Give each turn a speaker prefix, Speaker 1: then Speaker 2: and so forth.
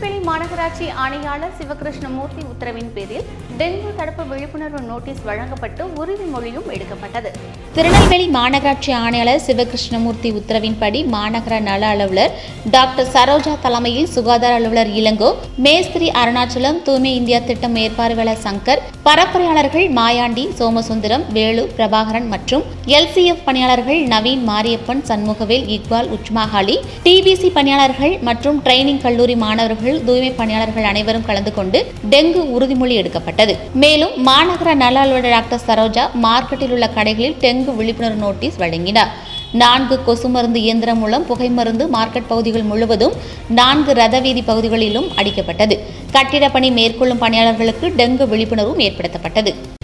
Speaker 1: திருநெல்வேலி மாநகராட்சி ஆணையாளர் சிவகிருஷ்ணமூர்த்தி உத்தரவின் பேரில் டெங்கு தடுப்பு விழிப்புணர்வு நோட்டீஸ் வழங்கப்பட்டு உறுதிமொழியும் எடுக்கப்பட்டது
Speaker 2: திருநெல்வேலி மாநகராட்சி ஆணையாளர் சிவகிருஷ்ணமூர்த்தி உத்தரவின்படி மாநகர நல அலுவலர் டாக்டர் சரோஜா தலைமையில் சுகாதார அலுவலர் இளங்கோ மேஸ்திரி அருணாச்சலம் தூய்மை இந்தியா திட்டம் மேற்பார்வையாளர் சங்கர் பரப்புரையாளர்கள் மாயாண்டி சோமசுந்தரம் வேலு பிரபாகரன் மற்றும் எல்சிஎஃப் பணியாளர்கள் நவீன் மாரியப்பன் சண்முகவேல் இக்பால் உச்மாஹாலி டிபிசி பணியாளர்கள் மற்றும் ட்ரைனிங் கல்லூரி மாணவர்கள் தூய்மை பணியாளர்கள் அனைவரும் கலந்து கொண்டு டெங்கு உறுதிமொழி எடுக்கப்பட்டது மேலும் மாநகர நல அலுவலர் டாக்டர் சரோஜா மார்க்கெட்டில் உள்ள கடைகளில் டெங்கு விழிப்புணர்வு நோட்டீஸ் வழங்கினார் நான்கு கொசு மருந்து இயந்திரம் மூலம் புகை மருந்து மார்க்கெட் பகுதிகள் முழுவதும் நான்கு ரத வீதி பகுதிகளிலும் அடிக்கப்பட்டது கட்டிடப் பணி மேற்கொள்ளும் பணியாளர்களுக்கு டெங்கு விழிப்புணர்வும் ஏற்படுத்தப்பட்டது